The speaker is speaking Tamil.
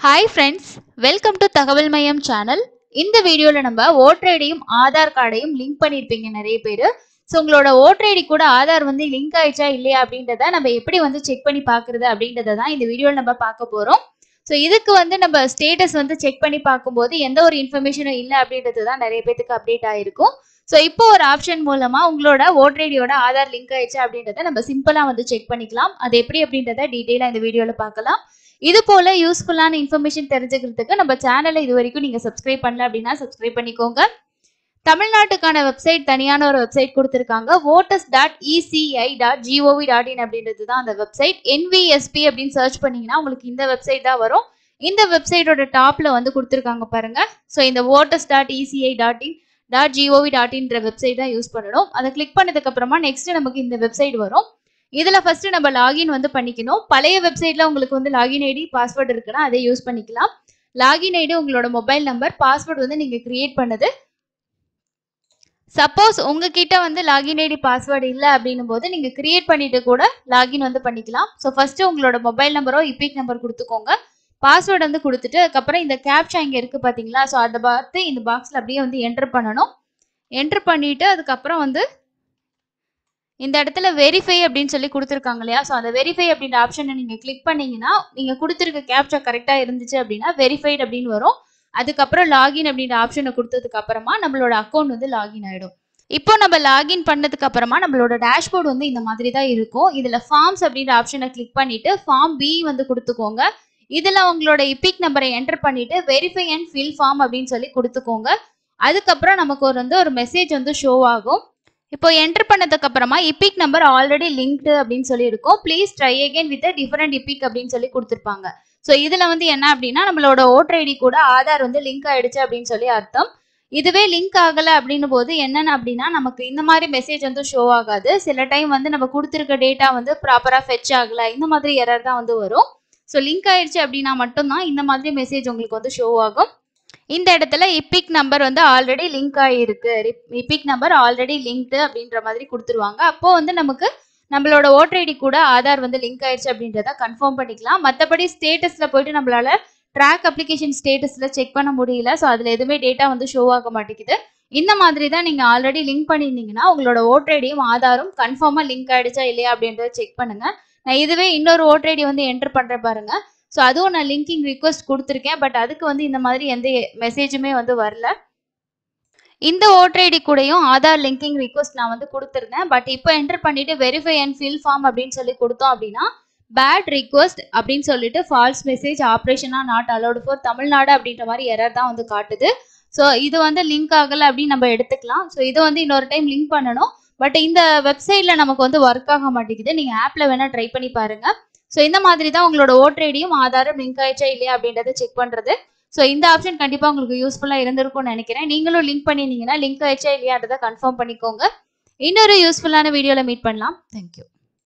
ஹாய் ஃப்ரெண்ட்ஸ் வெல்கம் டு தகவல் மையம் சேனல் இந்த வீடியோவில் நம்ம ஓட்டர் ஐடியும் ஆதார் கார்டையும் லிங்க் பண்ணியிருப்பீங்க நிறைய பேர் ஸோ உங்களோட ஓட்டர் ஐடி கூட ஆதார் வந்து லிங்க் ஆயிடுச்சா இல்லையா அப்படின்றத நம்ம எப்படி வந்து செக் பண்ணி பார்க்குறது அப்படின்றத தான் இந்த வீடியோவில் நம்ம பார்க்க போகிறோம் ஸோ இதுக்கு வந்து நம்ம ஸ்டேட்டஸ் வந்து செக் பண்ணி பார்க்கும்போது எந்த ஒரு இன்ஃபர்மேஷனும் இல்லை அப்படின்றது தான் நிறைய பேத்துக்கு அப்டேட் ஆயிருக்கும் ஸோ இப்போ ஒரு ஆப்ஷன் மூலமா உங்களோட ஓட்டர் ஐடியோட ஆதார் லிங்க் ஆயிடுச்சு அப்படின்றத நம்ம சிம்பிளா வந்து செக் பண்ணிக்கலாம் அது எப்படி அப்படின்றத டீட்டெயிலாக இந்த வீடியோவில் பார்க்கலாம் இது போல யூஸ்ஃபுல்லான இன்ஃபர்மேஷன் தெரிஞ்சுக்கிறதுக்கு நம்ம சேனலை இது வரைக்கும் நீங்க சப்ஸ்கிரைப் பண்ணல அப்படின்னா சப்ஸ்கிரைப் பண்ணிக்கோங்க தமிழ்நாட்டுக்கான வெப்சைட் தனியான ஒரு வெப்சைட் கொடுத்துருக்காங்க voters dot ECI dot GOV dot in அப்படின்றது தான் அந்த வெப்சைட் என்விஎஸ்பி அப்படின்னு சர்ச் பண்ணீங்கன்னா உங்களுக்கு இந்த வெப்சைட் தான் வரும் இந்த வெப்சைட்டோட டாப்ல வந்து கொடுத்துருக்காங்க பாருங்க ஸோ இந்த voters dot ECI dot in dot GOV dot இன்ற வெப்சைட் தான் யூஸ் பண்ணணும் அதை கிளிக் பண்ணதுக்கு அப்புறமா நெக்ஸ்ட் நமக்கு இந்த வெப்சைட் வரும் இதுல ஃபர்ஸ்ட் நம்ம லாகின் வந்து பண்ணிக்கணும் பழைய வெப்சைட்ல உங்களுக்கு வந்து லாகின் ஐடி பாஸ்வேர்டு இருக்குன்னா அதை யூஸ் பண்ணிக்கலாம் லாகின் ஐடி உங்களோட மொபைல் நம்பர் பாஸ்வேர்டு வந்து நீங்க கிரியேட் பண்ணது சப்போஸ் உங்ககிட்ட வந்து லாகின் ஐடி பாஸ்வேர்டு இல்லை அப்படின்னும் போது நீங்க கிரியேட் பண்ணிட்டு கூட லாகின் வந்து பண்ணிக்கலாம் ஸோ ஃபர்ஸ்ட் உங்களோட மொபைல் நம்பரோ இபிக் நம்பர் கொடுத்துக்கோங்க பாஸ்வேர்டு வந்து கொடுத்துட்டு அதுக்கப்புறம் இந்த கேப்ஷா இங்க இருக்கு பாத்தீங்களா ஸோ அதை பார்த்து இந்த பாக்ஸ்ல அப்படியே வந்து என்டர் பண்ணணும் என்டர் பண்ணிட்டு அதுக்கப்புறம் வந்து இந்த இடத்துல வெரிஃபை அப்படின்னு சொல்லி கொடுத்துருக்காங்க இல்லையா ஸோ அந்த வெரிஃபை அப்படின்ற ஆப்ஷனை நீங்கள் கிளிக் பண்ணீங்கன்னா நீங்கள் கொடுத்துருக்க கேப்சா கரெக்டாக இருந்துச்சு அப்படின்னா வெரிஃபைட் அப்படின்னு வரும் அதுக்கப்புறம் லாகின் அப்படின்ற ஆப்ஷனை கொடுத்ததுக்கு அப்புறமா நம்மளோட அக்கௌண்ட் வந்து லாகின் ஆகிடும் இப்போ நம்ம லாகின் பண்ணதுக்கு அப்புறமா நம்மளோட டேஷ்போர்டு வந்து இந்த மாதிரி தான் இருக்கும் இதில் ஃபார்ம்ஸ் அப்படின்ற ஆப்ஷனை கிளிக் பண்ணிட்டு ஃபார்ம் பி வந்து கொடுத்துக்கோங்க இதில் உங்களோட இபிக் நம்பரை என்டர் பண்ணிட்டு வெரிஃபை அண்ட் ஃபில் ஃபார்ம் அப்படின்னு சொல்லி கொடுத்துக்கோங்க அதுக்கப்புறம் நமக்கு ஒரு வந்து ஒரு மெசேஜ் வந்து ஷோ ஆகும் இப்போ என்டர் பண்ணதுக்கு அப்புறமா இபிக் நம்பர் ஆல்ரெடி லிங்க்டு அப்படின்னு சொல்லி இருக்கும் please try again with different EPIC அப்படின்னு சொல்லி கொடுத்துருப்பாங்க ஸோ இதில் வந்து என்ன அப்படின்னா நம்மளோட ஓட்டர் ஐடி கூட ஆதார் வந்து லிங்க் ஆயிடுச்சு அப்படின்னு சொல்லி அர்த்தம் இதுவே லிங்க் ஆகலை அப்படின்னும் போது என்னென்ன அப்படின்னா நமக்கு இந்த மாதிரி மெசேஜ் வந்து ஷோ ஆகாது சில டைம் வந்து நம்ம கொடுத்துருக்க டேட்டா வந்து ப்ராப்பராக ஃபெச் ஆகலை இந்த மாதிரி எரர் தான் வந்து வரும் ஸோ லிங்க் ஆயிடுச்சு அப்படின்னா மட்டும்தான் இந்த மாதிரி மெசேஜ் உங்களுக்கு வந்து ஷோ ஆகும் இந்த இடத்துல இபிக் நம்பர் வந்து ஆல்ரெடி லிங்க் ஆகிருக்கு இபிக் நம்பர் ஆல்ரெடி லிங்க்டு அப்படின்ற மாதிரி கொடுத்துருவாங்க அப்போ வந்து நமக்கு நம்மளோட ஓட்டர் ஐடி கூட ஆதார் வந்து லிங்க் ஆயிடுச்சு அப்படின்றத கன்ஃபார்ம் பண்ணிக்கலாம் மற்றபடி ஸ்டேட்டஸில் போயிட்டு நம்மளால ட்ராக் அப்ளிகேஷன் ஸ்டேட்டஸில் செக் பண்ண முடியல ஸோ அதில் எதுவுமே டேட்டா வந்து ஷோ ஆக மாட்டேங்குது இந்த மாதிரி தான் நீங்கள் ஆல்ரெடி லிங்க் பண்ணியிருந்தீங்கன்னா உங்களோட ஓட்டர் ஐடியும் ஆதாரும் கன்ஃபார்மாக லிங்க் ஆயிடுச்சா இல்லையா அப்படின்றத செக் பண்ணுங்க நான் இதுவே இன்னொரு ஓட்டர் ஐடி வந்து என்டர் பண்ணுறேன் பாருங்க ஸோ அதுவும் நான் லிங்கிங் ரிக்வஸ்ட் கொடுத்துருக்கேன் பட் அதுக்கு வந்து இந்த மாதிரி எந்த மெசேஜுமே வந்து வரல இந்த ஓட்டர் ஐடி கூடயும் ஆதார் லிங்கிங் ரிக்வஸ்ட் நான் வந்து கொடுத்துருந்தேன் பட் இப்போ என்டர் பண்ணிட்டு வெரிஃபை அண்ட் ஃபில் ஃபார்ம் அப்படின்னு சொல்லி கொடுத்தோம் அப்படின்னா பேட் ரிக்வஸ்ட் அப்படின்னு சொல்லிட்டு ஃபால்ஸ் மெசேஜ் ஆப்ரேஷனா நாட் அலௌடு ஃபார் தமிழ்நாடு அப்படின்ற மாதிரி எரர் தான் வந்து காட்டுது ஸோ இது வந்து லிங்க் ஆகலை அப்படின்னு நம்ம எடுத்துக்கலாம் ஸோ இதை வந்து இன்னொரு டைம் லிங்க் பண்ணணும் பட் இந்த வெப்சைட்ல நமக்கு வந்து ஒர்க் ஆக மாட்டேங்குது நீங்க ஆப்ல வேணா ட்ரை பண்ணி பாருங்க ஸோ இந்த மாதிரி தான் உங்களோட ஓட்டர் ஐடியும் ஆதாரம் லிங்க் ஆயிடுச்சா இல்லையா அப்படின்றத செக் பண்றது ஸோ இந்த ஆப்ஷன் கண்டிப்பாக உங்களுக்கு யூஸ்ஃபுல்லாக இருந்திருக்கும்னு நினைக்கிறேன் நீங்களும் லிங்க் பண்ணியிருந்தீங்கன்னா லிங்க் ஆயிடுச்சா இல்லையான்றதை கன்ஃபார்ம் பண்ணிக்கோங்க இன்னொரு யூஸ்ஃபுல்லான வீடியோவில் மீட் பண்ணலாம் தேங்க்யூ